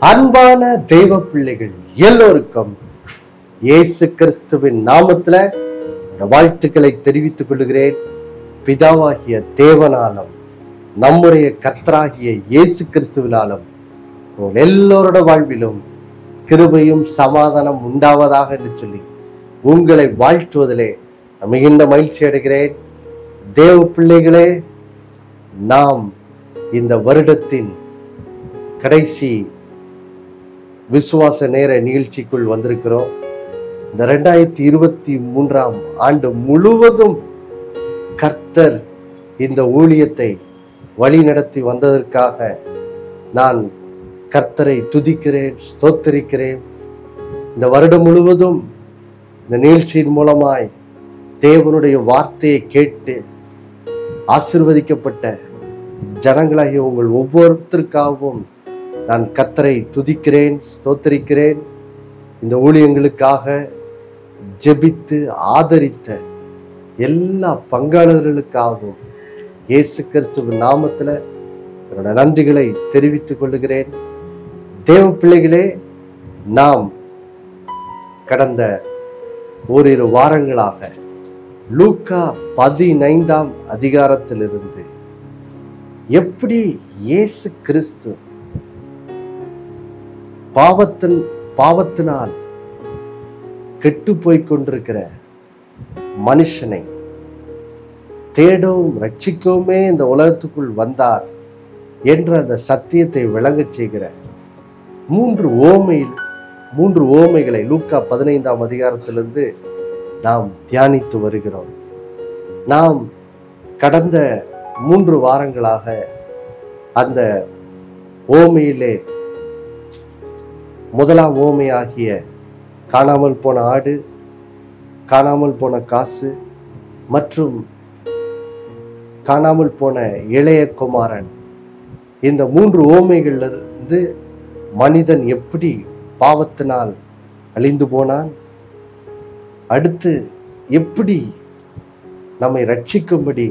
அன்பான தெய்வ பிள்ளைகள் எல்லோருக்கும் இயேசு கிறிஸ்துவின் நாமத்துல இந்த வாழ்த்துக்களை தெரிவித்துக் கொள்கிறேன் பிதாவாகிய தேவனாலும் நம்முடைய கர்த்தராகிய இயேசு கிறிஸ்துவினாலும் உங்கள் எல்லோரோட வாழ்விலும் கிருபையும் சமாதானம் உண்டாவதாக என்று சொல்லி உங்களை வாழ்த்துவதிலே நான் மிகுந்த மகிழ்ச்சி அடைகிறேன் தேவ பிள்ளைகளே நாம் இந்த வருடத்தின் கடைசி விசுவாச நேர நிகழ்ச்சிக்குள் வந்திருக்கிறோம் இந்த ரெண்டாயிரத்தி இருபத்தி மூன்றாம் ஆண்டு முழுவதும் கர்த்தர் இந்த ஊழியத்தை வழி நடத்தி வந்ததற்காக நான் கர்த்தரை துதிக்கிறேன் ஸ்தோத்தரிக்கிறேன் இந்த வருடம் முழுவதும் இந்த நிகழ்ச்சியின் மூலமாய் தேவனுடைய வார்த்தையை கேட்டு ஆசிர்வதிக்கப்பட்ட ஜனங்களாகிய உங்கள் ஒவ்வொருத்தருக்காகவும் நான் கர்த்தரை துதிக்கிறேன் ஸ்தோத்தரிக்கிறேன் இந்த ஊழியங்களுக்காக ஜெபித்து ஆதரித்த எல்லா பங்காளர்களுக்காகவும் இயேசு கிறிஸ்துவின் நாமத்தில் என்னோட நன்றிகளை தெரிவித்துக் கொள்கிறேன் தேவ பிள்ளைகளே நாம் கடந்த ஓரிரு வாரங்களாக லூக்கா பதினைந்தாம் அதிகாரத்திலிருந்து எப்படி இயேசு கிறிஸ்து பாவத்தின் பாவத்தினால் கெட்டு போய்க் கொண்டிருக்கிற மனுஷனை தேடவும் ரட்சிக்கவுமே இந்த உலகத்துக்குள் வந்தார் என்ற அந்த சத்தியத்தை விளங்கச் செய்கிற மூன்று ஓமையில் மூன்று ஓமைகளை லூக்கா பதினைந்தாம் அதிகாரத்திலிருந்து நாம் தியானித்து வருகிறோம் நாம் கடந்த மூன்று வாரங்களாக அந்த ஓமையிலே முதலாம் ஓமையாகிய காணாமல் போன ஆடு காணாமல் போன காசு மற்றும் காணாமல் போன இளைய குமாரன் இந்த மூன்று ஓமைகளிலிருந்து மனிதன் எப்படி பாவத்தினால் அழிந்து போனான் அடுத்து எப்படி நம்மை ரட்சிக்கும்படி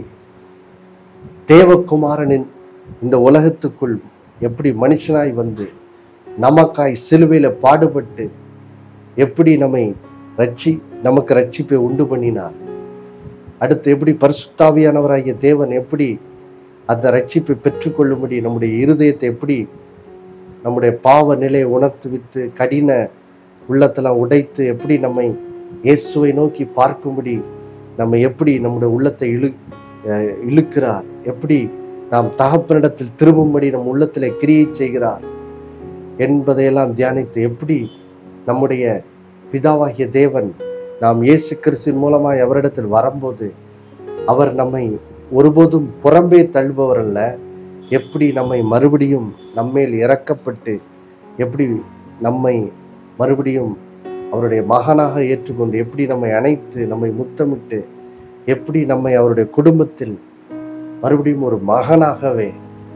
தேவகுமாரனின் இந்த உலகத்துக்குள் எப்படி மனுஷனாய் வந்து நமக்காய் சிலுவையில் பாடுபட்டு எப்படி நம்மை ரட்சி நமக்கு ரட்சிப்பை உண்டு பண்ணினார் அடுத்து எப்படி பரிசுத்தாவியானவராகிய தேவன் எப்படி அந்த ரட்சிப்பை பெற்றுக்கொள்ளும்படி நம்முடைய இருதயத்தை எப்படி நம்முடைய பாவ நிலையை உணர்த்துவித்து கடின உள்ளத்தெல்லாம் உடைத்து எப்படி நம்மை இயேசுவை நோக்கி பார்க்கும்படி நம்ம எப்படி நம்முடைய உள்ளத்தை இழு அஹ் இழுக்கிறார் எப்படி நாம் தகப்பனிடத்தில் திரும்பும்படி நம் உள்ளத்தில் கிரியை செய்கிறார் என்பதையெல்லாம் தியானித்து எப்படி நம்முடைய பிதாவாகிய தேவன் நாம் இயேசு கிறிஸ்துவின் மூலமாய் அவரிடத்தில் வரும்போது அவர் நம்மை ஒருபோதும் புறம்பே தள்ளுபவர் அல்ல எப்படி நம்மை மறுபடியும் நம்மேல் இறக்கப்பட்டு எப்படி நம்மை மறுபடியும் அவருடைய மகனாக ஏற்றுக்கொண்டு எப்படி நம்மை அணைத்து நம்மை முத்தமிட்டு எப்படி நம்மை அவருடைய குடும்பத்தில் மறுபடியும் ஒரு மகனாகவே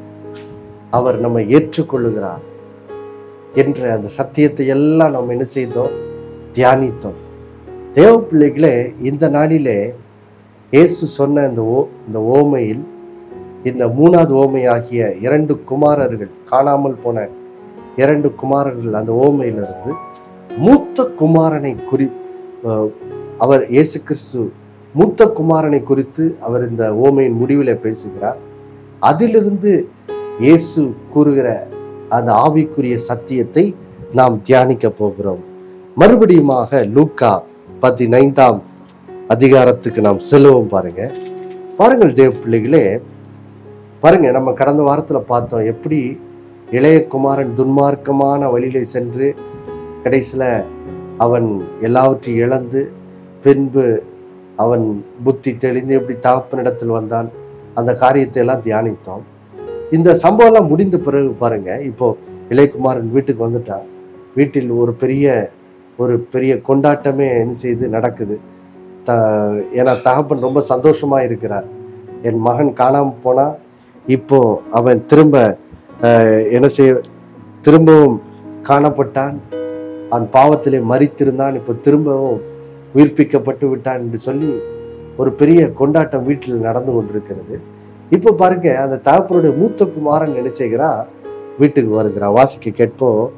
அவர் நம்மை ஏற்றுக்கொள்ளுகிறார் என்ற அந்த சத்தியத்தை எல்லாம் நாம் என்ன செய்தோம் தியானித்தோம் தேவ பிள்ளைகளே இந்த நாளிலே இயேசு சொன்ன இந்த ஓ இந்த ஓமையில் இந்த மூணாவது ஓமையாகிய இரண்டு குமாரர்கள் காணாமல் போன இரண்டு குமாரர்கள் அந்த ஓமையிலிருந்து மூத்த குமாரனை குறி அஹ் அவர் இயேசு கிறிஸ்து மூத்த குமாரனை குறித்து அவர் இந்த ஓமையின் முடிவில் பேசுகிறார் அதிலிருந்து இயேசு கூறுகிற அந்த ஆவிக்குரிய சத்தியத்தை நாம் தியானிக்க போகிறோம் மறுபடியுமாக லூக்கா பதினைந்தாம் அதிகாரத்துக்கு நாம் செல்லுவோம் பாருங்க பாருங்கள் தேவ பிள்ளைகளே பாருங்க நம்ம கடந்த வாரத்துல பார்த்தோம் எப்படி இளைய குமாரன் துன்மார்க்கமான வழியிலே சென்று கடைசியில் அவன் எல்லாவற்றையும் இழந்து பின்பு அவன் புத்தி தெளிந்து எப்படி தகப்பனிடத்தில் வந்தான் அந்த காரியத்தை எல்லாம் தியானித்தோம் இந்த சம்பவம்லாம் முடிந்த பிறகு பாருங்க இப்போ இளையகுமாரன் வீட்டுக்கு வந்துட்டான் வீட்டில் ஒரு பெரிய ஒரு பெரிய கொண்டாட்டமே என்ன செய்து நடக்குது த ஏன்னா தகப்பன் ரொம்ப சந்தோஷமா இருக்கிறார் என் மகன் காணாமல் போனா இப்போ அவன் திரும்ப அஹ், என்ன செய்ய திரும்பவும் காணப்பட்டான் அவன் பாவத்திலே மறித்திருந்தான் இப்போ திரும்பவும் உயிர்ப்பிக்கப்பட்டு விட்டான் என்று சொல்லி ஒரு பெரிய கொண்டாட்டம் வீட்டில் நடந்து கொண்டிருக்கிறது இப்போ பாருங்க அந்த தகப்பனுடைய மூத்த குமாரன் என்ன செய்கிறான் வீட்டுக்கு வருகிறான் வாசிக்க கேட்போம்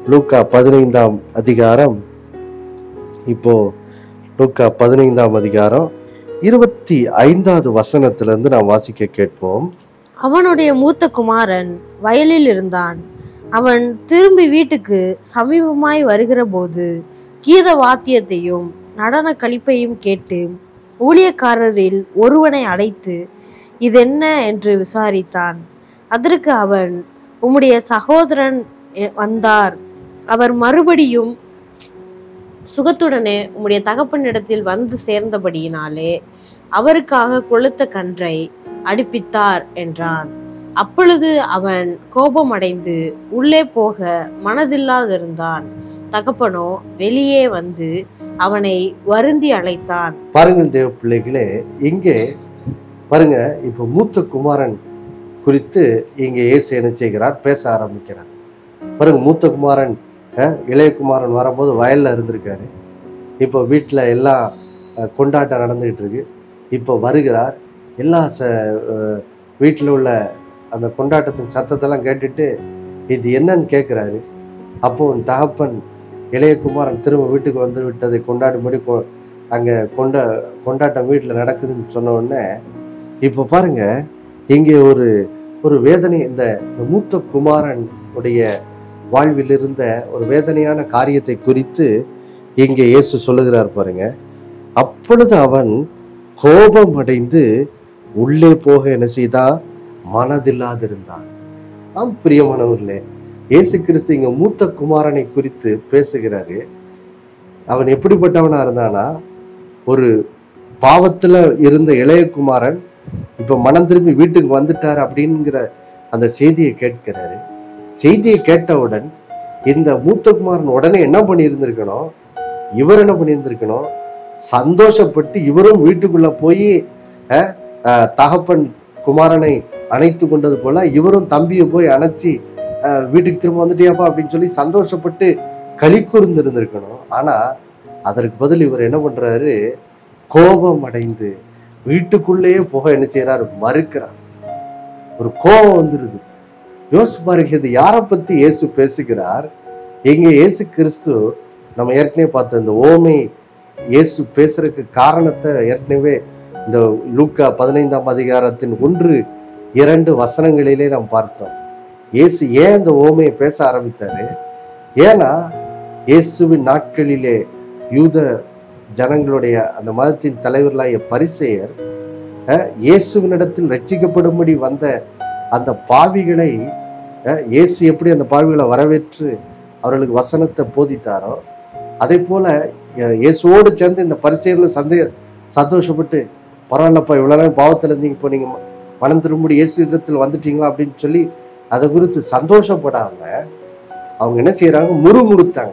லூக்கா பதினைந்தாம் அதிகாரம் இப்போ லூக்கா பதினைந்தாம் அதிகாரம் இருபத்தி ஐந்தாவது வசனத்திலிருந்து நாம் வாசிக்க கேட்போம் அவனுடைய மூத்த குமாரன் வயலில் இருந்தான் அவன் திரும்பி வீட்டுக்கு சமீபமாய் வருகிற போது கீத வாத்தியத்தையும் நடன களிப்பையும் கேட்டு ஊழியக்காரரில் ஒருவனை அழைத்து இதென்ன என்று விசாரித்தான் அதற்கு அவன் உம்முடைய சகோதரன் எ- வந்தார் அவர் மறுபடியும் சுகத்துடனே உம்முடைய தகப்பனிடத்தில் வந்து சேர்ந்தபடியினாலே அவருக்காக கொளுத்த கன்றை அடுப்பித்தார் என்றான் அப்பொழுது அவன் கோபமடைந்து உள்ளே போக மனதில்லாதிருந்தான் தகப்பனோ வெளியே வந்து அவனை வருந்தி அழைத்தான் பாருங்கள் தேவ பிள்ளைகளே இங்கே பாருங்க இப்போ மூத்த குமாரன் குறித்து இங்கே இயேசு என்ன செய்கிறார் பேச ஆரம்பிக்கிறார் பாருங்க மூத்த குமாரன் அஹ், இளைய குமாரன் வரும்போது வயல்ல இருந்திருக்காரு இப்போ வீட்டில் எல்லாம் அஹ், கொண்டாட்டம் நடந்துகிட்டு இருக்கு இப்போ வருகிறார் எல்லா ச வீட்டில் உள்ள அந்த கொண்டாட்டத்தின் சத்தத்தெல்லாம் கேட்டுட்டு இது என்னன்னு கேட்குறாரு அப்போ உன் தகப்பன் இளைய குமாரன் திரும்ப வீட்டுக்கு வந்து விட்டதை கொண்டாடும்படி கொ அங்கே கொண்ட கொண்டாட்டம் வீட்டில் நடக்குதுன்னு சொன்ன உடனே இப்போ பாருங்க இங்கே ஒரு ஒரு வேதனை இந்த இந்த மூத்த குமாரன் உடைய வாழ்வில் இருந்த ஒரு வேதனையான காரியத்தை குறித்து இங்கே இயேசு சொல்லுகிறார் பாருங்க அப்பொழுது அவன் கோபம் அடைந்து உள்ளே போக என்ன செய்தான் மனதில்லாதிருந்தான் ஆம் பிரியமானவர்களே இயேசு கிறிஸ்து இங்க மூத்த குமாரனை குறித்து பேசுகிறாரு அவன் எப்படிப்பட்டவனா இருந்தானா ஒரு பாவத்துல இருந்த இளைய குமாரன் இப்ப மனம் திரும்பி வீட்டுக்கு வந்துட்டார் அப்படிங்கிற அந்த செய்தியை கேட்கிறாரு செய்தியை கேட்டவுடன் இந்த மூத்த குமாரன் உடனே என்ன பண்ணியிருந்திருக்கணும் இவர் என்ன பண்ணியிருந்திருக்கணும் சந்தோஷப்பட்டு இவரும் வீட்டுக்குள்ள போய் அஹ், அஹ், தகப்பன் குமாரனை அணைத்து கொண்டது போல இவரும் தம்பியை போய் அணைச்சி அஹ், வீட்டுக்கு திரும்ப வந்துட்டியாப்பா அப்படின்னு சொல்லி சந்தோஷப்பட்டு களி கூர்ந்திருந்திருக்கணும் ஆனா அதற்கு பதில் இவர் என்ன பண்றாரு கோபம் அடைந்து வீட்டுக்குள்ளேயே புக என்ன செய்யறாரு மறுக்கிறார் ஒரு கோபம் வந்துடுது யோசிச்சு பாருங்க இது யாரை பத்தி இயேசு பேசுகிறார் எங்க இயேசு கிறிஸ்து நம்ம ஏற்கனவே பார்த்தோம் இந்த ஓமை இயேசு பேசுறதுக்கு காரணத்தை ஏற்கனவே இந்த லூக்கா பதினைந்தாம் அதிகாரத்தின் ஒன்று இரண்டு வசனங்களிலே நாம் பார்த்தோம் இயேசு ஏன் இந்த ஓமையை பேச ஆரம்பித்தாரு ஏன்னா இயேசுவின் நாட்களிலே யூத ஜனங்களுடைய அந்த மதத்தின் தலைவர்களாகிய பரிசேயர் அஹ், இயேசுவினிடத்தில் ரட்சிக்கப்படும்படி வந்த அந்த பாவிகளை அஹ், இயேசு எப்படி அந்த பாவிகளை வரவேற்று அவர்களுக்கு வசனத்தை போதித்தாரோ அதே போல அஹ், இயேசுவோடு சேர்ந்து இந்த பரிசேயர்களும் சந்தே சந்தோஷப்பட்டு பரவாயில்லப்பா இவ்வளோ நாள் பாவத்தில் இருந்தீங்க இப்போ நீங்கள் மனம் திரும்படி இயேசு இடத்தில் வந்துட்டீங்களா அப்படின்னு சொல்லி அதை குறித்து சந்தோஷப்படாம அவங்க என்ன செய்றாங்க முறுமுறுத்தாங்க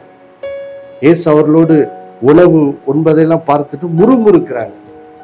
இயேசு அவர்களோடு உணவு உண்பதையெல்லாம் பார்த்துட்டு முறுமுறுக்கிறாங்க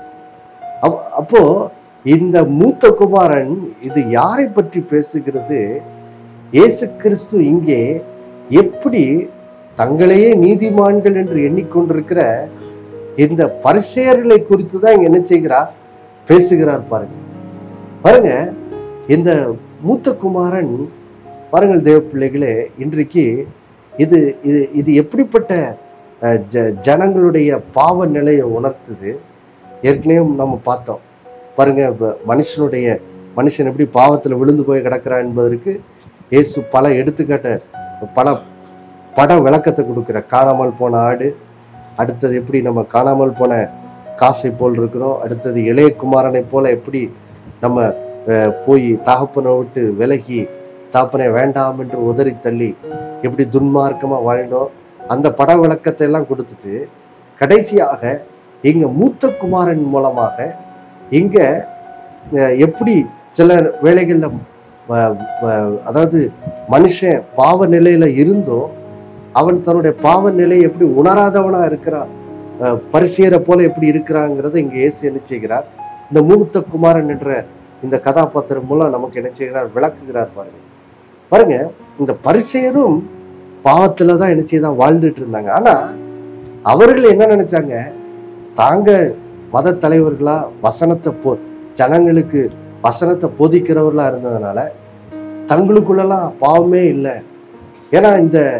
அப்- அப்போ இந்த மூத்த குமாரன் இது யாரை பற்றி பேசுகிறது இயேசு கிறிஸ்து இங்கே எப்படி தங்களையே நீதிமான்கள் என்று எண்ணிக்கொண்டிருக்கிற இந்த பரிசேயர்களை குறித்து தான் இங்க என்ன செய்கிறார் பேசுகிறார் பாருங்க பாருங்க இந்த மூத்த குமாரன் பாருங்கள் தேவ பிள்ளைகளே இன்றைக்கு இது இது இது எப்படிப்பட்ட அஹ், ஜ ஜனங்களுடைய பாவ நிலையை உணர்த்துது ஏற்கனவே நம்ம பார்த்தோம் பாருங்க இப்ப மனுஷனுடைய மனுஷன் எப்படி பாவத்தில் விழுந்து போய் கிடக்கிறான் என்பதற்கு இயேசு பல எடுத்துக்காட்ட பல பட விளக்கத்தை கொடுக்குற காணாமல் போன ஆடு அடுத்தது எப்படி நம்ம காணாமல் போன காசை போல் இருக்கிறோம் அடுத்தது இளைய குமாரனை போல எப்படி நம்ம அஹ், போய் தகப்பனை விட்டு விலகி தகப்பனை வேண்டாம் என்று உதறி தள்ளி எப்படி துன்மார்க்கமாக வாழ்ந்தோம் அந்த பட விளக்கத்தை எல்லாம் கொடுத்துட்டு கடைசியாக இங்க மூத்த குமாரன் மூலமாக இங்க அஹ், எப்படி சில வேளைகளில் அதாவது மனுஷன் பாவ நிலையில இருந்தும் அவன் தன்னுடைய பாவ நிலையை எப்படி உணராதவனா இருக்கிறான் அஹ், பரிசேரை போல எப்படி இருக்கிறாங்கிறத இங்க இயேசு என்ன செய்கிறார் இந்த மூத்த குமாரன் என்ற இந்த கதாபாத்திரம் மூலம் நமக்கு என்ன செய்கிறார் விளக்குகிறார் பாருங்க பாருங்க இந்த பரிசேரும் பாவத்துல தான் என்ன செய்தான் வாழ்ந்துட்டு இருந்தாங்க ஆனா அவர்கள் என்ன நினைச்சாங்க தாங்க மத தலைவர்களா வசனத்தை போ ஜனங்களுக்கு வசனத்தை போதிக்கிறவர்களா இருந்ததுனால தங்களுக்குள்ளெல்லாம் பாவமே இல்லை ஏன்னா இந்த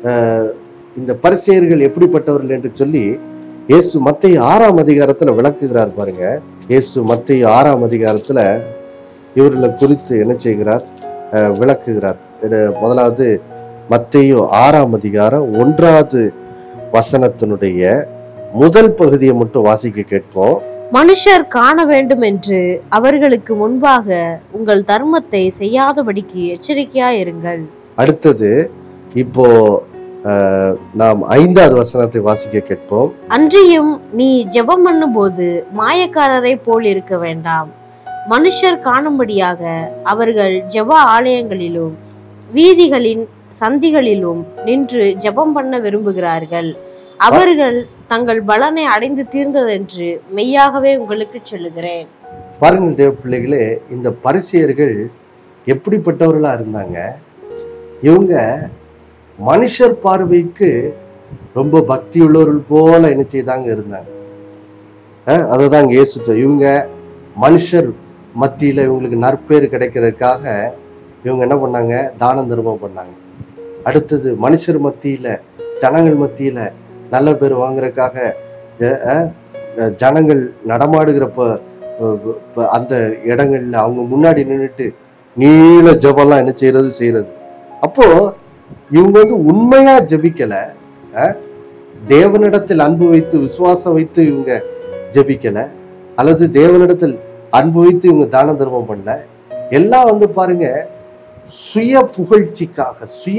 அஹ், இந்த பரிசேயர்கள் எப்படிப்பட்டவர்கள் என்று சொல்லி இயேசு மத்திய ஆறாம் அதிகாரத்துல விளக்குகிறார் பாருங்க இயேசு மத்திய ஆறாம் அதிகாரத்துல இவர்களை குறித்து என்ன செய்கிறார் அஹ், விளக்குகிறார் இது முதலாவது மத்தேயு ஆறாம் அதிகாரம் ஒன்றாவது வசனத்தினுடைய முதல் பகுதியை மட்டும் வாசிக்க கேட்போம் மனுஷர் காண வேண்டும் என்று அவர்களுக்கு முன்பாக உங்கள் தர்மத்தை செய்யாதபடிக்கு எச்சரிக்கையாயிருங்கள் அடுத்தது இப்போ அஹ், நாம் ஐந்தாவது வசனத்தை வாசிக்க கேட்போம் அன்றியும் நீ ஜெபம் பண்ணும்போது மாயக்காரரை போல் இருக்க வேண்டாம் மனுஷர் காணும்படியாக அவர்கள் ஜெப ஆலயங்களிலும் வீதிகளின் சந்திகளிலும் நின்று ஜெபம் பண்ண விரும்புகிறார்கள் அவர்கள் தங்கள் பலனை அடைந்து தீர்ந்ததென்று மெய்யாகவே உங்களுக்கு சொல்லுகிறேன் பாருங்கள் தேவ பிள்ளைகளே இந்த பரிசெயர்கள் எப்படிப்பட்டவர்களா இருந்தாங்க இவங்க மனுஷர் பார்வைக்கு ரொம்ப பக்தி உள்ளவர்கள் போல என்ன செய்தாங்க இருந்தாங்க அஹ் அதை தான் இயேசு சொல்~ இவங்க மனுஷர் மத்தியில இவங்களுக்கு நற்பேர் கிடைக்கிறதுக்காக இவங்க என்ன பண்ணாங்க தானம் தர்மம் பண்ணாங்க அடுத்தது மனுஷர் மத்தியில ஜனங்கள் மத்தியில நல்ல பேர் வாங்குறதுக்காக ஜ- அஹ் ஜனங்கள் நடமாடுகிறப்ப அஹ் ப- அந்த இடங்கள்ல அவங்க முன்னாடி நின்றுட்டு நீள ஜெபம்லாம் என்ன செய்யறது செய்யறது அப்போ இவங்க வந்து உண்மையா ஜெபிக்கல அஹ், தேவனிடத்தில் அன்பு வைத்து விசுவாசம் வைத்து இவங்க ஜெபிக்கல அல்லது தேவனிடத்தில் அன்பு வைத்து இவங்க தான தர்மம் பண்ணல எல்லாம் வந்து பாருங்க சுய புகழ்ச்சிக்காக சுய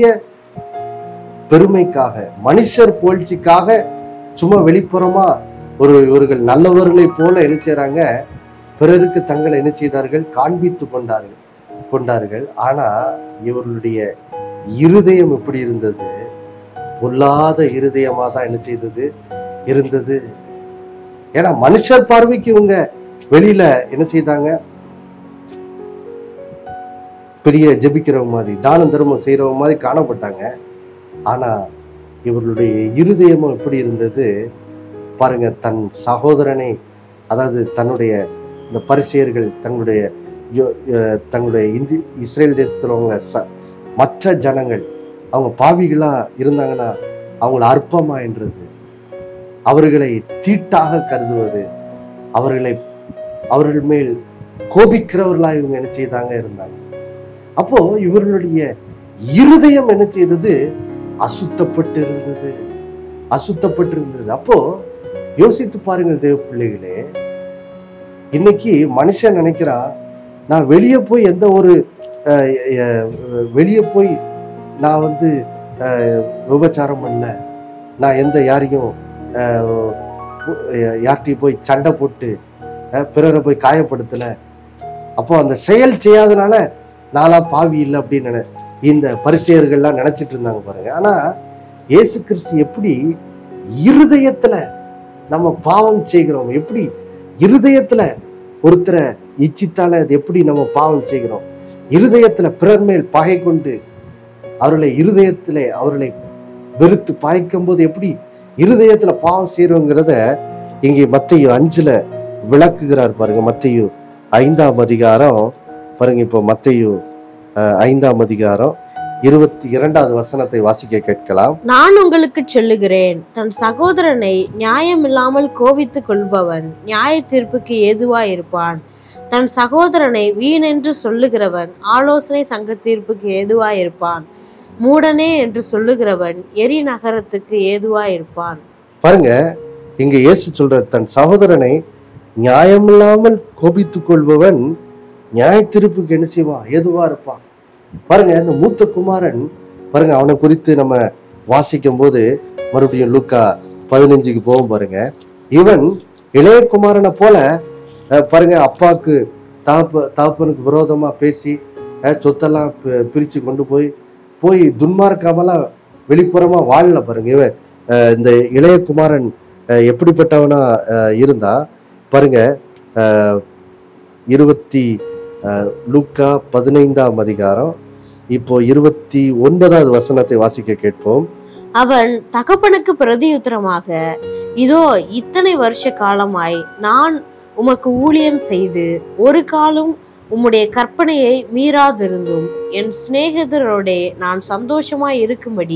பெருமைக்காக மனுஷர் புகழ்ச்சிக்காக சும்மா வெளிப்புறமா ஒரு இவர்கள் நல்லவர்களைப் போல என்ன செய்றாங்க பிறருக்கு தங்களை என்ன செய்தார்கள் காண்பித்து கொண்டார்கள் கொண்டார்கள் ஆனா இவர்களுடைய இருதயம் எப்படி இருந்தது பொல்லாத இருதயமா தான் என்ன செய்தது இருந்தது ஏன்னா மனுஷர் பார்வைக்கு இவங்க வெளியில என்ன செய்தாங்க பெரிய ஜெபிக்கிறவங்க மாதிரி தானம் தர்மம் செய்யறவங்க மாதிரி காணப்பட்டாங்க ஆனா இவர்களுடைய இருதயமும் எப்படி இருந்தது பாருங்க தன் சகோதரனை அதாவது தன்னுடைய இந்த பரிசெயர்கள் தன்னுடைய யோ- அஹ் தங்களுடைய இந்தி இஸ்ரேல் தேசத்தில் அவங்க ச மற்ற ஜனங்கள் அவங்க பாவிகளா இருந்தாங்கன்னா அவங்கள அற்பமா என்றது அவர்களை தீட்டாக கருதுவது அவர்களை அவர்கள் மேல் கோபிக்கிறவர்களா இவங்க என்ன செய்தாங்க இருந்தாங்க அப்போ இவர்களுடைய இருதயம் என்ன செய்தது அசுத்தப்பட்டு இருந்தது அசுத்தப்பட்டு இருந்தது அப்போ யோசித்து பாருங்கள் தேவ பிள்ளைகளே இன்னைக்கு மனுஷன் நினைக்கிறான் நான் வெளியே போய் எந்த ஒரு அஹ், அஹ், வெளியே போய் நான் வந்து அஹ், விபச்சாரம் பண்ணல நான் எந்த யாரையும் அஹ், பு- அஹ், யார்கிட்டயும் போய் சண்டை போட்டு அஹ், பிறரை போய் காயப்படுத்தல அப்போ அந்த செயல் செய்யாதனால நான்லாம் பாவி இல்லை அப்படின்னு நினை இந்த பரிசெயர்கள்லாம் நினைச்சிட்டு இருந்தாங்க பாருங்க ஆனா இயேசு கிறிஸ்து எப்படி இருதயத்துல நம்ம பாவம் செய்கிறோம் எப்படி இருதயத்துல ஒருத்தரை இச்சித்தால அது எப்படி நம்ம பாவம் செய்கிறோம் இருதயத்துல பிறர் மேல் பகை கொண்டு அவர்களை இருதயத்திலே அவர்களை வெறுத்து பாய்க்கும் போது எப்படி இருதயத்துல பாவம் செய்யறோங்கிறத இங்கே மத்தையு அஞ்சுல விளக்குகிறார் பாருங்க மத்தையு ஐந்தாம் அதிகாரம் பாருங்க இப்போ மத்தையு அஹ், ஐந்தாம் அதிகாரம் இருபத்தி இரண்டாவது வசனத்தை வாசிக்க கேட்கலாம் நான் உங்களுக்கு சொல்லுகிறேன் தன் சகோதரனை நியாயமில்லாமல் கோபித்துக் கொள்பவன் நியாய தீர்ப்புக்கு ஏதுவா இருப்பான் தன் சகோதரனை வீணென்று சொல்லுகிறவன் ஆலோசனை சங்க தீர்ப்புக்கு ஏதுவா இருப்பான் மூடனே என்று சொல்லுகிறவன் எரி நகரத்துக்கு ஏதுவா இருப்பான் பாருங்க இங்க இயேசு சொல்ற தன் சகோதரனை நியாயமில்லாமல் கோபித்துக் கொள்பவன் நியாய தீர்ப்புக்கு என்ன செய்வான் ஏதுவா இருப்பான் பாருங்க இந்த மூத்த குமாரன் பாருங்க அவனை குறித்து நம்ம வாசிக்கும் போது மறுபடியும் லூக்கா பதினஞ்சுக்கு போவோம் பாருங்க இவன் இளைய குமாரனை போல அஹ், பாருங்க அப்பாவுக்கு தகப்ப தகப்பனுக்கு விரோதமா பேசி அஹ், சொத்தெல்லாம் பி- பிரிச்சு கொண்டு போய் போய் துன்மார்க்காமலாம் வெளிப்புறமா வாழல பாருங்க இவன் அஹ், இந்த இளைய குமாரன் அஹ், எப்படிப்பட்டவனா அஹ், இருந்தா பாருங்க அஹ், இருபத்தி அஹ், லூக்கா பதினைந்தாம் அதிகாரம் இப்போ இருபத்தி ஒன்பதாவது வசனத்தை வாசிக்க கேட்போம் அவன் தகப்பனுக்கு பிரதியுத்தரமாக இதோ இத்தனை வருஷ காலமாய் நான் உமக்கு ஊழியம் செய்து ஒரு காலம் உம்முடைய கற்பனையை மீறாதிருந்தும் என் சிநேகிதரோடே நான் சந்தோஷமாய் இருக்கும்படி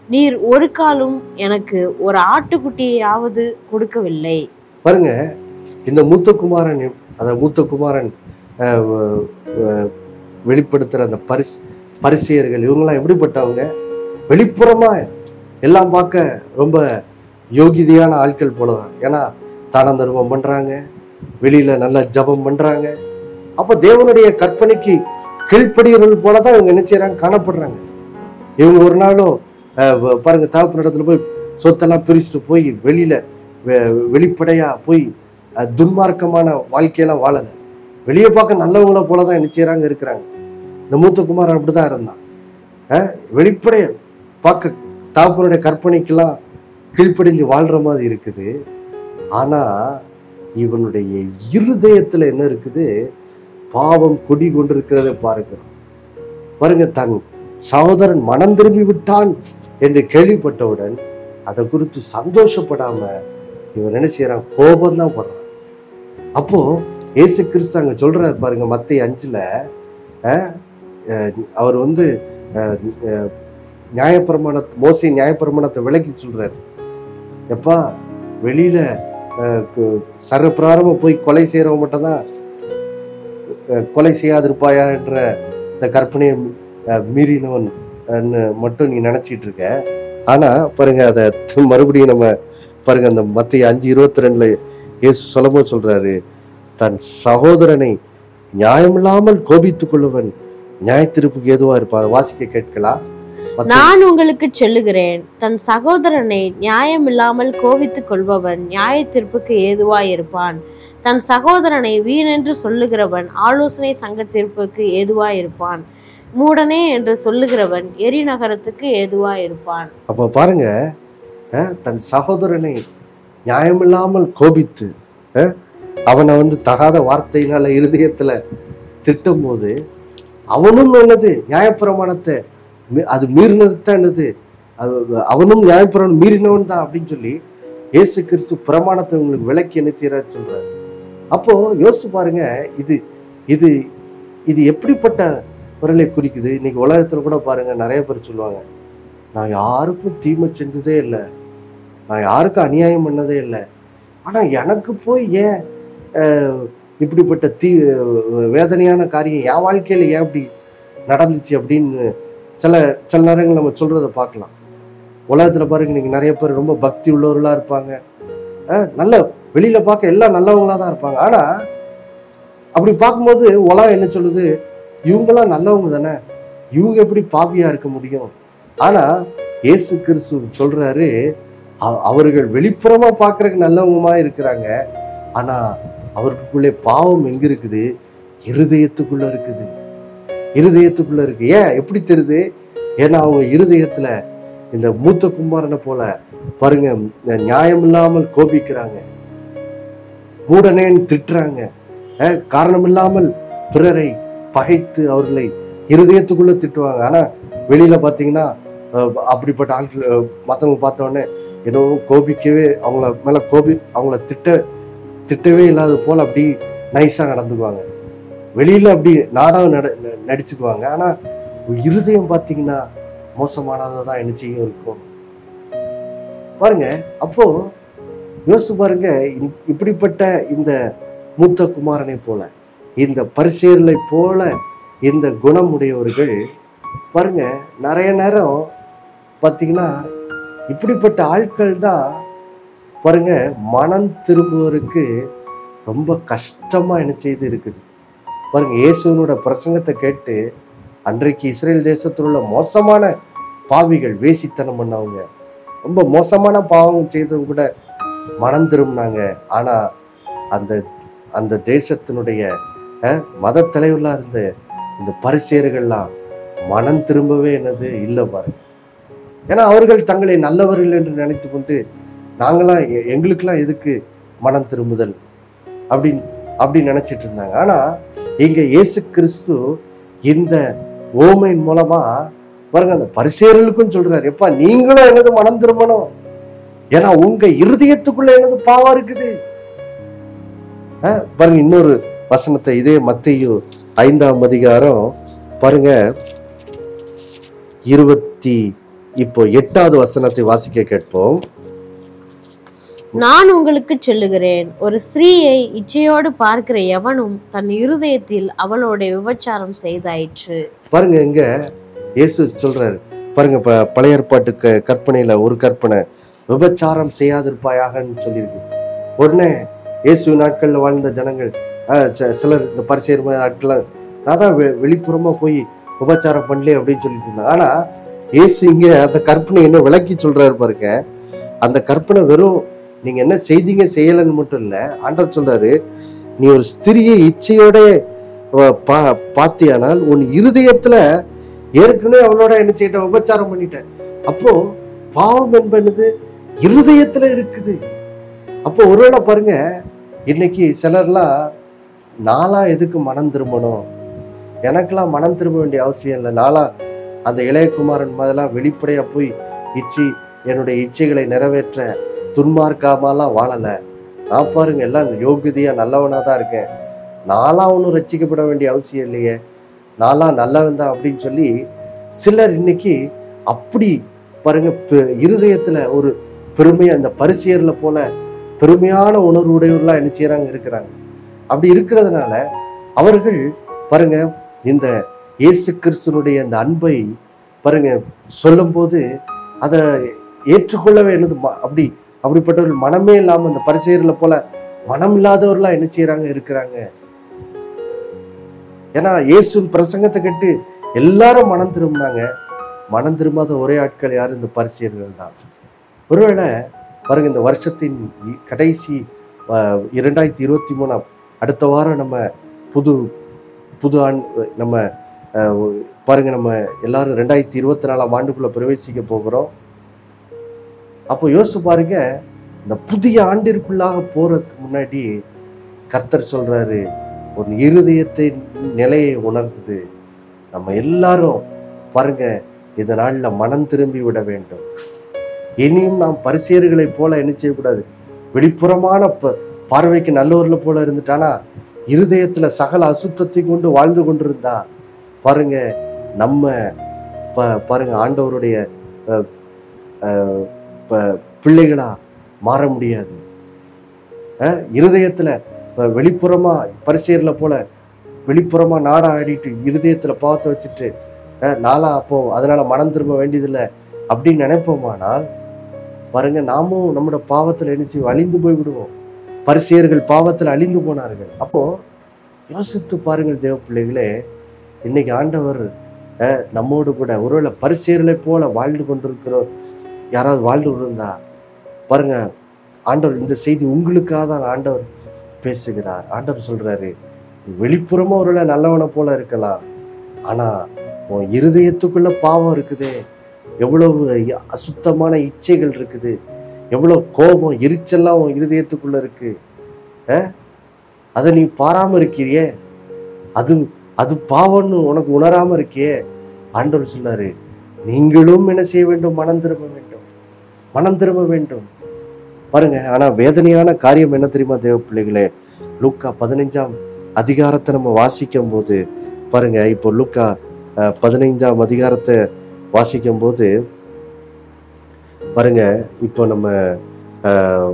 நீர் ஒரு காலும் எனக்கு ஒரு ஆட்டுக்குட்டியாவது கொடுக்கவில்லை பாருங்க இந்த மூத்த குமாரன் அந்த மூத்த குமாரன் அஹ், வ- வ- வெளிப்படுத்துற அந்த பரிசு பரிசெயர்கள் இவங்கெல்லாம் எப்படிப்பட்டவங்க வெளிப்புறமா எல்லாம் பார்க்க ரொம்ப யோகிதையான ஆட்கள் போல தான் ஏன்னா தான தர்மம் பண்றாங்க வெளியில நல்லா ஜபம் பண்றாங்க அப்ப தேவனுடைய கற்பனைக்கு கீழ்ப்படுகிறது போல தான் இவங்க என்ன செய்றாங்க காணப்படுறாங்க இவங்க ஒரு நாளும் அஹ், வ- பாருங்க தகப்பு இடத்துல போய் சொத்தெல்லாம் பிரிச்சுட்டு போய் வெளியில வெ- வெளிப்படையா போய் அஹ், துன்மார்க்கமான வாழ்க்கையெல்லாம் வாழலை வெளியே பார்க்க நல்லவங்கள போல தான் என்ன செய்றாங்க இருக்கிறாங்க இந்த மூத்த குமாரன் அப்படிதான் இருந்தான் அஹ், வெளிப்படைய பார்க்க தாப்பனுடைய கற்பனைக்கெல்லாம் கீழ்ப்படிஞ்சு வாழ்ற மாதிரி இருக்குது ஆனா இவனுடைய இருதயத்துல என்ன இருக்குது பாவம் குடி கொண்டிருக்கிறதை பார்க்கிறோம் பாருங்க தன் சகோதரன் மனம் திரும்பி விட்டான் என்று கேள்விப்பட்டவுடன் அதை குறித்து சந்தோஷப்படாம இவன் என்ன செய்யறான் கோபம் தான் படுறான் அப்போ இயேசு கிறிஸ்து அங்க சொல்றாரு பாருங்க மத்திய அஞ்சுல அஹ், அஹ், அவர் வந்து அஹ், அஹ், நியாயப்பிரமாண மோசை நியாயப்பிரமாணத்தை விளக்கி சொல்றாரு எப்பா வெளியில அஹ், கு- சர்வப்பிராரமா போய் கொலை செய்யறவன் மட்டும்தான் அஹ், கொலை செய்யாதிருப்பாயா என்ற இந்த கற்பனையை அஹ், மீறினவன் அஹ்னு மட்டும் நீ நினைச்சிட்டு இருக்க ஆனா பாருங்க அதை மறுபடியும் நம்ம பாருங்க அந்த மத்திய அஞ்சு இருபத்தி ரெண்டுல இயேசு சொல்லும்போது சொல்றாரு தன் சகோதரனை நியாயமில்லாமல் கோபித்துக் கொள்ளுவன் நியாயத்திருப்புக்கு ஏதுவா இருப்பான் அதை வாசிக்க கேட்கலாம் மத்தேயு நான் உங்களுக்கு சொல்லுகிறேன் தன் சகோதரனை நியாயமில்லாமல் கோபித்துக் கொள்பவன் நியாய தீர்ப்புக்கு ஏதுவாய் இருப்பான் தன் சகோதரனை வீணென்று சொல்லுகிறவன் ஆலோசனை சங்க தீர்ப்புக்கு ஏதுவாய் இருப்பான் மூடனே என்று சொல்லுகிறவன் எரி நகரத்துக்கு ஏதுவாய் இருப்பான் அப்போ பாருங்க அஹ், தன் சகோதரனை நியாயமில்லாமல் கோபித்து அஹ், அவனை வந்து தகாத வார்த்தையினால இருதயத்துல திட்டும் போது அவனும் என்னது நியாயப்பிரமாணத்தை மீ- அது மீறினது தான் என்னது அது அவனும் நியாயப்பிரமாணம் மீறினவன் தான் அப்படின்னு சொல்லி இயேசு கிறிஸ்து பிரமாணத்தை உங்களுக்கு விளக்கி என்ன செய்யறாரு சொல்றாரு அப்போ யோசிச்சு பாருங்க இது இது இது எப்படிப்பட்ட குரலை குறிக்குது இன்னைக்கு உலகத்துல கூட பாருங்க நிறைய பேர் சொல்லுவாங்க நான் யாருக்கும் தீமை செஞ்சதே இல்லை நான் யாருக்கும் அநியாயம் பண்ணதே இல்லை ஆனால் எனக்கு போய் ஏன் அஹ், இப்படிப்பட்ட தீ வேதனையான காரியம் என் வாழ்க்கையில் ஏன் இப்படி நடந்துச்சு அப்படின்னு சில சில நேரங்கள் நம்ம சொல்கிறத பார்க்கலாம் உலகத்தில் பாருங்க இன்னைக்கு நிறைய பேர் ரொம்ப பக்தி உள்ளவர்களாக இருப்பாங்க அஹ், நல்ல வெளியில் பார்க்க எல்லாம் நல்லவங்களாக தான் இருப்பாங்க ஆனால் அப்படி பார்க்கும்போது உலகம் என்ன சொல்லுது இவங்களாம் நல்லவங்க தானே இவங்க எப்படி பாவியாக இருக்க முடியும் ஆனா இயேசு கிறிஸ்து சொல்றாரு அ- அவர்கள் வெளிப்புறமா பார்க்கறதுக்கு நல்லவங்கமா இருக்கிறாங்க ஆனா அவர்களுக்குள்ளே பாவம் எங்க இருக்குது இருதயத்துக்குள்ள இருக்குது இருதயத்துக்குள்ள இருக்கு ஏன் எப்படி தெரியுது ஏன்னா அவங்க இருதயத்துல இந்த மூத்த குமாரனை போல பாருங்க இந்த நியாயம் இல்லாமல் கோபிக்கிறாங்க மூடனேன்னு திட்டுறாங்க அஹ், காரணம் இல்லாமல் பிறரை பகைத்து அவர்களை இருதயத்துக்குள்ள திட்டுவாங்க ஆனா வெளியில பாத்தீங்கன்னா அஹ், அப்படிப்பட்ட ஆட்கள் அஹ், மத்தவங்க பார்த்த உடனே ஏதோ கோபிக்கவே அவங்கள மேல கோபி அவங்கள திட்ட திட்டவே இல்லாத போல அப்படி நைஸா நடந்துக்குவாங்க வெளியில அப்படி நாடகம் நட ந- நடிச்சுக்குவாங்க ஆனா இருதயம் பார்த்தீங்கன்னா மோசமானதாக தான் என்ன செய்யும் இருக்கும் பாருங்க அப்போ யோசிச்சு பாருங்க இ- இப்படிப்பட்ட இந்த மூத்த குமாரனை போல இந்த பரிசேர்களை போல இந்த குணம் உடையவர்கள் பாருங்க நிறைய நேரம் பார்த்தீங்கன்னா இப்படிப்பட்ட ஆட்கள் தான் பாருங்க மனம் திரும்புவதற்கு ரொம்ப கஷ்டமா என்ன செய்து இருக்குது பாருங்க இயேசுவனோட பிரசங்கத்தை கேட்டு அன்றைக்கு இஸ்ரேல் தேசத்தில் உள்ள மோசமான பாவிகள் வேசித்தனம் பண்ணவங்க ரொம்ப மோசமான பாவம் செய்தவங்க கூட மனம் திரும்பினாங்க ஆனா அந்த அந்த தேசத்தினுடைய அஹ், மத தலைவர்களா இருந்த இந்த பரிசேர்கள்லாம் மனம் திரும்பவே என்னது இல்லை பாருங்க ஏன்னா அவர்கள் தங்களை நல்லவர்கள் என்று நினைத்து கொண்டு நாங்களாம் எ- எங்களுக்கெல்லாம் எதுக்கு மனம் திரும்புதல் அப்படின்னு அப்படி நினைச்சிட்டு இருந்தாங்க ஆனா இங்க இயேசு கிறிஸ்து இந்த ஓமையின் மூலமா பாருங்க அந்த பரிசேர்களுக்கும் சொல்றாரு எப்பா நீங்களும் எனது மனம் திரும்பணும் ஏன்னா உங்க இருதயத்துக்குள்ள எனது பாவம் இருக்குது அஹ், பாருங்க இன்னொரு வசனத்தை இதே மத்தேயு ஐந்தாம் அதிகாரம் பாருங்க இருபத்தி இப்போ எட்டாவது வசனத்தை வாசிக்க கேட்போம் நான் உங்களுக்கு சொல்லுகிறேன் ஒரு ஸ்திரீயை இச்சையோடு பார்க்கிற எவனும் தன் இருதயத்தில் அவளோட விபச்சாரம் செய்தாயிற்று பாருங்க இங்க இயேசு சொல்றாரு பாருங்க இப்ப பழைய ஏற்பாட்டு க- கற்பனையில ஒரு கற்பனை விபச்சாரம் செய்யாதிருப்பாயாகன்னு சொல்லியிருக்கு உடனே இயேசு நாட்கள்ல வாழ்ந்த ஜனங்கள் ஆஹ், ச- சிலர் இந்த பரிசேர் மாதிரி ஆட்கள் நான் தான் வெ- வெளிப்புறமா போய் விபச்சாரம் பண்ணல அப்படின்னு சொல்லிட்டு இருந்தாங்க ஆனா இயேசு இங்க அந்த கற்பனை இன்னும் விளக்கி சொல்றாரு பாருங்க அந்த கற்பனை வெறும் நீங்க என்ன செய்தீங்க செய்யலைன்னு மட்டும் இல்ல ஆண்டவர் சொல்றாரு நீ ஒரு ஸ்திரியை இச்சையோட அஹ், பா பாத்தியானால் உன் இருதயத்துல ஏற்கனவே அவளோட என்ன செய்யிட்ட உபச்சாரம் பண்ணிட்ட அப்போ பாவம் என்பது இருதயத்துல இருக்குது அப்போ ஒருவேளை பாருங்க இன்னைக்கு சிலர்லாம் நாளா எதுக்கு மனம் திரும்பணும் எனக்கெல்லாம் மனம் திரும்ப வேண்டிய அவசியம் இல்லை நாளா அந்த இளையகுமாரன் மாதிரிலாம் வெளிப்படையா போய் இச்சி என்னுடைய இச்சைகளை நிறைவேற்ற துன்மார்க்காமலாம் வாழலை நான் பாருங்க எல்லாம் யோகியதையா நல்லவனா தான் இருக்கேன் நாளா ஒன்றும் ரட்சிக்கப்பட வேண்டிய அவசியம் இல்லையே நாளா நல்லவன் தான் அப்படின்னு சொல்லி சிலர் இன்னைக்கு அப்படி பாருங்க பெ- இருதயத்துல ஒரு பெருமையா அந்த பரிசியர்ல போல பெருமையான உணர்வு உடையவர்களா என்ன செய்யறாங்க இருக்கிறாங்க அப்படி இருக்கிறதுனால அவர்கள் பாருங்க இந்த இயேசு கிறிஸ்துனுடைய அந்த அன்பை பாருங்க சொல்லும்போது அதை ஏற்றுக்கொள்ளவே என்னது ம- அப்படி அப்படிப்பட்டவர்கள் மனமே இல்லாம அந்த பரிசெயர்ல போல மனம் இல்லாதவர்களா என்ன செய்யறாங்க இருக்கிறாங்க ஏன்னா இயேசுவின் பிரசங்கத்தை கேட்டு எல்லாரும் மனம் திரும்பினாங்க மனம் திரும்பாத ஒரே ஆட்கள் யார் இந்த பரிசெயர்கள் தான் ஒருவேளை பாருங்க இந்த வருஷத்தின் இ- கடைசி அஹ், இரண்டாயிரத்தி இருபத்தி மூணாம் அடுத்த வாரம் நம்ம புது புது ஆண்டு நம்ம அஹ், பாருங்க நம்ம எல்லாரும் ரெண்டாயிரத்தி இருபத்தி நாலாம் ஆண்டுக்குள்ள பிரவேசிக்க போகிறோம் அப்போ யோசிச்சு பாருங்க இந்த புதிய ஆண்டிற்குள்ளாக போறதுக்கு முன்னாடி கர்த்தர் சொல்றாரு ஒரு இருதயத்தின் நிலையை உணர்ந்து நம்ம எல்லாரும் பாருங்க இந்த நாள்ல மனம் திரும்பி விட வேண்டும் இனியும் நாம் பரிசேர்களைப் போல என்ன செய்யக்கூடாது வெளிப்புறமான ப- பார்வைக்கு நல்லவர்களை போல இருந்துட்டானா இருதயத்துல சகல அசுத்தத்தை கொண்டு வாழ்ந்து கொண்டிருந்தா பாருங்க நம்ம ப- பாருங்க ஆண்டவருடைய அஹ், அஹ், ப- பிள்ளைகளா மாற முடியாது அஹ், இருதயத்துல அஹ், வெளிப்புறமா பரிசேர்ல போல வெளிப்புறமா நாடா ஆடிட்டு இருதயத்துல பாவத்தை வச்சுட்டு அஹ், நாளா அப்போ அதனால மனம் திரும்ப வேண்டியதில்லை அப்படின்னு நினைப்போமானால் பாருங்க நாமும் நம்மளோட பாவத்துல என்ன செய்வோம் அழிந்து போய் விடுவோம் பரிசேயர்கள் பாவத்துல அழிந்து போனார்கள் அப்போ யோசித்து பாருங்கள் தேவ பிள்ளைகளே இன்னைக்கு ஆண்டவர் அஹ், நம்மோடு கூட ஒருவேளை பரிசேயர்களை போல வாழ்ந்து கொண்டிருக்கிறோம் யாராவது வாழ்ந்து கொண்டிருந்தா பாருங்க ஆண்டவர் இந்த செய்தி உங்களுக்காக தான் ஆண்டவர் பேசுகிறார் ஆண்டவர் சொல்றாரு நீ வெளிப்புறமா ஒருவேளை நல்லவனை போல இருக்கலாம் ஆனா உன் இருதயத்துக்குள்ள பாவம் இருக்குதே எவ்வளவு அசுத்தமான இச்சைகள் இருக்குது எவ்வளவு கோபம் எரிச்சல்லாம் உன் இருதயத்துக்குள்ள இருக்கு அஹ்? அதை நீ பாராம இருக்கிறியே அது அது பாவம்னு உனக்கு உணராம இருக்கியே ஆண்டவர் சொன்னாரு நீங்களும் என்ன செய்ய வேண்டும் மனம் திரும்ப வேண்டும் மனம் திரும்ப வேண்டும் பாருங்க ஆனா வேதனையான காரியம் என்ன தெரியுமா தேவ பிள்ளைகளே லூக்கா பதினைஞ்சாம் அதிகாரத்தை நம்ம வாசிக்கும் போது பாருங்க இப்போ லூக்கா அஹ், பதினைஞ்சாம் அதிகாரத்தை வாசிக்கும் போது பாருங்க இப்போ நம்ம அஹ்,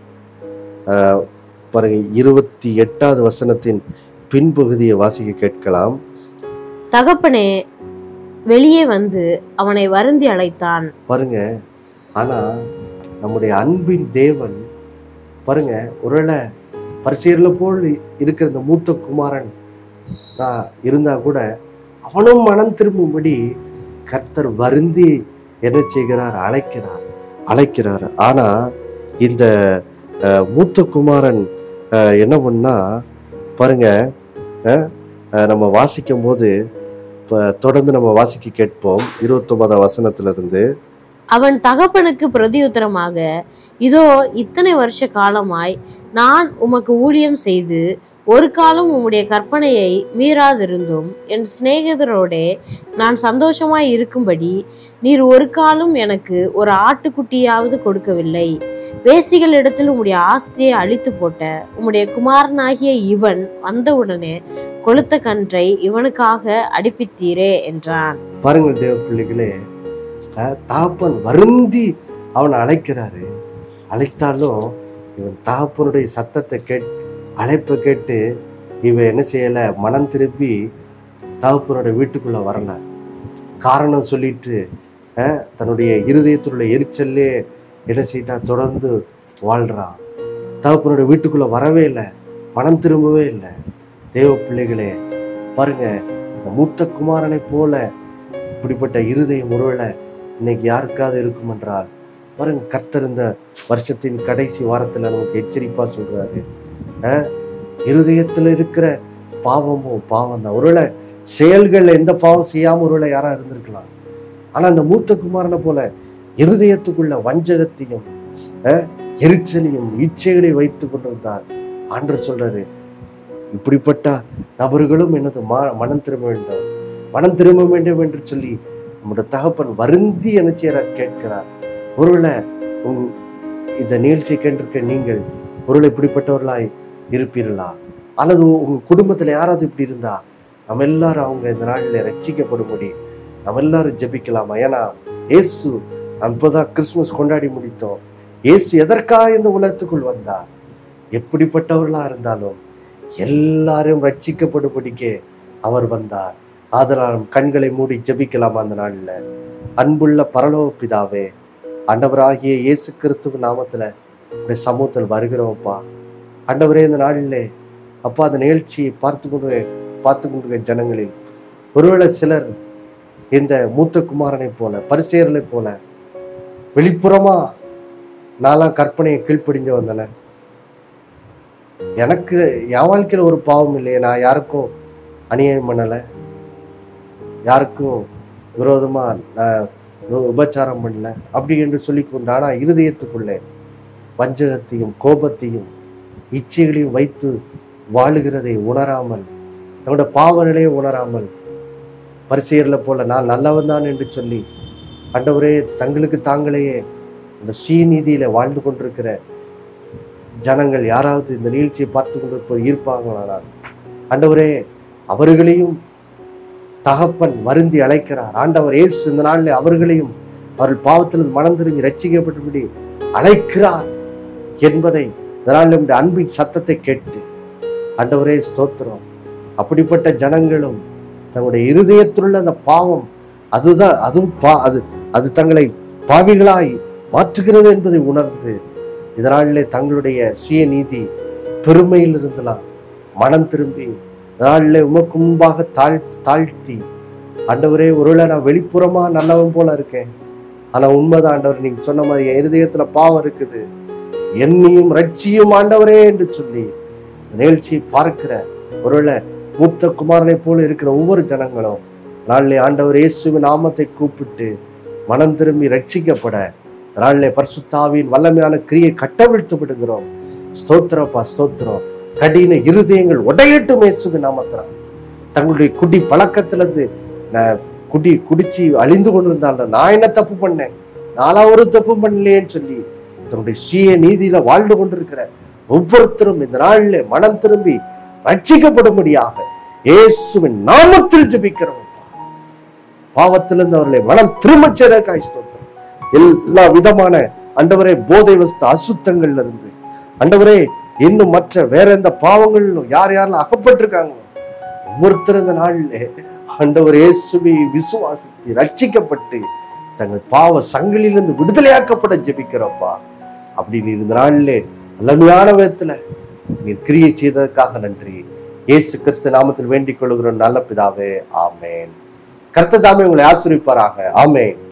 அஹ், பாருங்க இருபத்தி எட்டாவது வசனத்தின் பின்பகுதியை வாசிக்க கேட்கலாம் தகப்பனே வெளியே வந்து அவனை வருந்தி அழைத்தான் பாருங்க ஆனா நம்முடைய அன்பின் தேவன் பாருங்க ஒருவேளை பரிசீலனை போல் இருக்கிற இந்த மூத்த குமாரன் நான் இருந்தா கூட அவனும் மனம் திரும்பும்படி கர்த்தர் வருந்தி என்ன செய்கிறார் அழைக்கிறார் அழைக்கிறார் ஆனா இந்த அஹ், மூத்த குமாரன் அஹ், என்ன பண்ணா பாருங்க அஹ், அஹ், நம்ம வாசிக்கும் போது இப்ப தொடர்ந்து நம்ம வாசிக்க கேட்போம் இருபத்தொன்பதாம் வசனத்துல இருந்து அவன் தகப்பனுக்கு பிரதியுத்தரமாக இதோ இத்தனை வருஷ காலமாய் நான் உமக்கு ஊழியம் செய்து ஒரு காலம் உம்முடைய கற்பனையை மீறாதிருந்தும் என் சிநேகிதரோடே நான் சந்தோஷமாய் இருக்கும்படி நீர் ஒரு காலம் எனக்கு ஒரு ஆட்டுக்குட்டியாவது கொடுக்கவில்லை வேசிகளிடத்தில் உம்முடைய ஆஸ்தியை அழித்து போட்ட உம்முடைய குமாரனாகிய இவன் வந்தவுடனே கொளுத்த கன்றை இவனுக்காக அடிப்பித்தீரே என்றான் பாருங்கள் தேவ பிள்ளைகளே அஹ், தகப்பன் வருந்தி அவனை அழைக்கிறாரு அழைத்தாலும் இவன் தகப்பனுடைய சத்தத்தை கேட் அழைப்பை கேட்டு இவன் என்ன செய்யலை மனம் திருப்பி தகப்பனுடைய வீட்டுக்குள்ள வரல காரணம் சொல்லிட்டு அஹ், தன்னுடைய இருதயத்தில் உள்ள எரிச்சல்லே என்ன செய்யிட்டா தொடர்ந்து வாழ்றான் தகப்பனுடைய வீட்டுக்குள்ள வரவே இல்லை மனம் திரும்பவே இல்லை தேவ பிள்ளைகளே பாருங்க இந்த மூத்த குமாரனை போல இப்படிப்பட்ட இருதயம் ஒருவேளை இன்னைக்கு யாருக்காவது இருக்கும் என்றால் பாருங்க கர்த்தர் இந்த வருஷத்தின் கடைசி வாரத்துல நமக்கு எச்சரிப்பா சொல்றாரு அஹ், இருதயத்துல இருக்கிற பாவமும் பாவம் தான் ஒருவேளை செயல்கள் எந்த பாவம் செய்யாம ஒருவேளை யாரா இருந்திருக்கலாம் ஆனா அந்த மூத்த குமாரனை போல இருதயத்துக்குள்ள வஞ்சகத்தையும் அஹ், எரிச்சலையும் இச்சைகளையும் வைத்து கொண்டிருந்தார் ஆண்டு சொல்றாரு இப்படிப்பட்ட நபர்களும் எனது மா மனம் திரும்ப வேண்டும் மனம் திரும்ப வேண்டும் என்று சொல்லி நம்முடைய தகப்பன் வருந்தி என்ன செய்யறார் கேட்கிறார் ஒருவேளை உங் இந்த நிகழ்ச்சியை கேட்டிருக்க நீங்கள் ஒருவேளை இப்படிப்பட்டவர்களாய் இருப்பீர்களா அல்லது உங்க குடும்பத்துல யாராவது இப்படி இருந்தா நம்ம எல்லாரும் அவங்க இந்த நாளில் ரட்சிக்கப்படும்படி நம்ம எல்லாரும் ஜெபிக்கலாமா ஏன்னா இயேசு நம்ம இப்போதான் கிறிஸ்துமஸ் கொண்டாடி முடித்தோம் இயேசு எதற்காக இந்த உலகத்துக்குள் வந்தார் எப்படிப்பட்டவர்களா இருந்தாலும் எல்லாரும் ரட்சிக்கப்படும்படிக்கே அவர் வந்தார் ஆதலால் நம் கண்களை மூடி ஜெபிக்கலாமா அந்த நாளில் அன்புள்ள பரலோக பிதாவே ஆண்டவராகிய இயேசு கிறிஸ்துவ நாமத்துல உடைய சமூகத்தில் வருகிறோம்ப்பா ஆண்டவரே இந்த நாளிலே அப்பா அந்த நிகழ்ச்சியை பார்த்து கொண்டு பார்த்து கொண்டிருக்க ஜனங்களில் ஒருவேளை சிலர் இந்த மூத்த குமாரனை போல பரிசேரலை போல வெளிப்புறமா நான்லாம் கற்பனையை கீழ்ப்படிஞ்சு வந்தேன் எனக்கு என் வாழ்க்கையில் ஒரு பாவம் இல்லையே நான் யாருக்கும் அநியாயம் பண்ணலை யாருக்கும் விரோதமா நான் உ- உபச்சாரம் பண்ணல அப்படி என்று சொல்லி கொண்டு ஆனால் இருதயத்துக்குள்ளே வஞ்சகத்தையும் கோபத்தையும் இச்சைகளையும் வைத்து வாழுகிறதை உணராமல் நம்முடைய பாவ நிலையை உணராமல் பரிசெயரில் போல நான் நல்லவன் தான் என்று சொல்லி ஆண்டவரே தங்களுக்கு தாங்களேயே இந்த சுயநீதியில வாழ்ந்து கொண்டிருக்கிற ஜனங்கள் யாராவது இந்த நிகழ்ச்சியை பார்த்து கொண்டிருப்போர் இருப்பாங்களானால் ஆண்டவரே அவர்களையும் தகப்பன் வருந்தி அழைக்கிறார் ஆண்டவர் இயேசு இந்த நாளில் அவர்களையும் அவர்கள் பாவத்திலிருந்து மனம் திரும்பி ரட்சிக்கப்பட்டபடி அழைக்கிறார் என்பதை இந்த நாளில் நம்முடைய அன்பின் சத்தத்தை கேட்டு ஆண்டவரே ஸ்தோத்திரம் அப்படிப்பட்ட ஜனங்களும் தங்களுடைய இருதயத்திலுள்ள அந்த பாவம் அதுதான் அதுவும் பா அது அது தங்களை பாவிகளாய் மாற்றுகிறது என்பதை உணர்ந்து இதனாலே தங்களுடைய சுயநீதி பெருமையில் இருந்தலாம் மனம் திரும்பி நாளில் உமக்கு முன்பாக தாழ் தாழ்த்தி ஆண்டவரே ஒருவேளை நான் வெளிப்புறமா நல்லவன் போல இருக்கேன் ஆனா உண்மைதான் ஆண்டவர் நீங்க சொன்ன மாதிரி என் இருதயத்துல பாவம் இருக்குது என்னையும் ரட்சியும் ஆண்டவரே என்று சொல்லி இந்த நிகழ்ச்சியை பார்க்கிற ஒருவேளை மூத்த குமாரனை போல இருக்கிற ஒவ்வொரு ஜனங்களும் நாளிலே ஆண்டவர் இயேசுவின் நாமத்தை கூப்பிட்டு மனம் திரும்பி ரட்சிக்கப்பட நாளிலே பரிசுத்தாவின் வல்லமையான கிரியை கட்டவிழ்த்து விடுகிறோம் ஸ்தோத்திரப்பா ஸ்தோத்திரம் கடின இருதயங்கள் உடையட்டும் இயேசுவின் நாமத்தினால் தங்களுடைய குடி பழக்கத்திலிருந்து நான் குடி குடிச்சு அழிந்து கொண்டிருந்தாலும் நான் என்ன தப்பு பண்ணேன் நானா ஒரு தப்பு பண்ணலையேன்னு சொல்லி தன்னுடைய சுய நீதியில வாழ்ந்து கொண்டிருக்கிற ஒவ்வொருத்தரும் இந்த நாளில் மனம் திரும்பி ரட்சிக்கப்படும்படியாக இயேசுவின் நாமத்தில் ஜெபிக்கிறோம் பாவத்திலிருந்து அவர்களை மனம் திரும்ப சேரக்காய் ஸ்தோத்திரம் எல்லா விதமான அண்டவரே போதை வஸ்து அசுத்தங்கள்ல இருந்து அண்டவரே இன்னும் மற்ற வேற எந்த பாவங்களிலும் யார் யாரெல்லாம் அகப்பட்டிருக்காங்களோ ஒவ்வொருத்தர் இந்த நாளில் ஆண்டவர் இயேசுவை விசுவாசித்து ரட்சிக்கப்பட்டு தங்கள் பாவ சங்கிலிருந்து விடுதலையாக்கப்பட ஜெபிக்கிறோப்பா அப்படி நீ இந்த நாளிலே வல்லமையான விதத்துல நீர் கிரியை செய்ததற்காக நன்றி இயேசு கிறிஸ்து நாமத்தில் வேண்டிக் கொள்கிறோம் நல்ல பிதாவே ஆமேன் கர்த்தர் தாமே உங்களை ஆசிரிப்பாராக ஆமேன்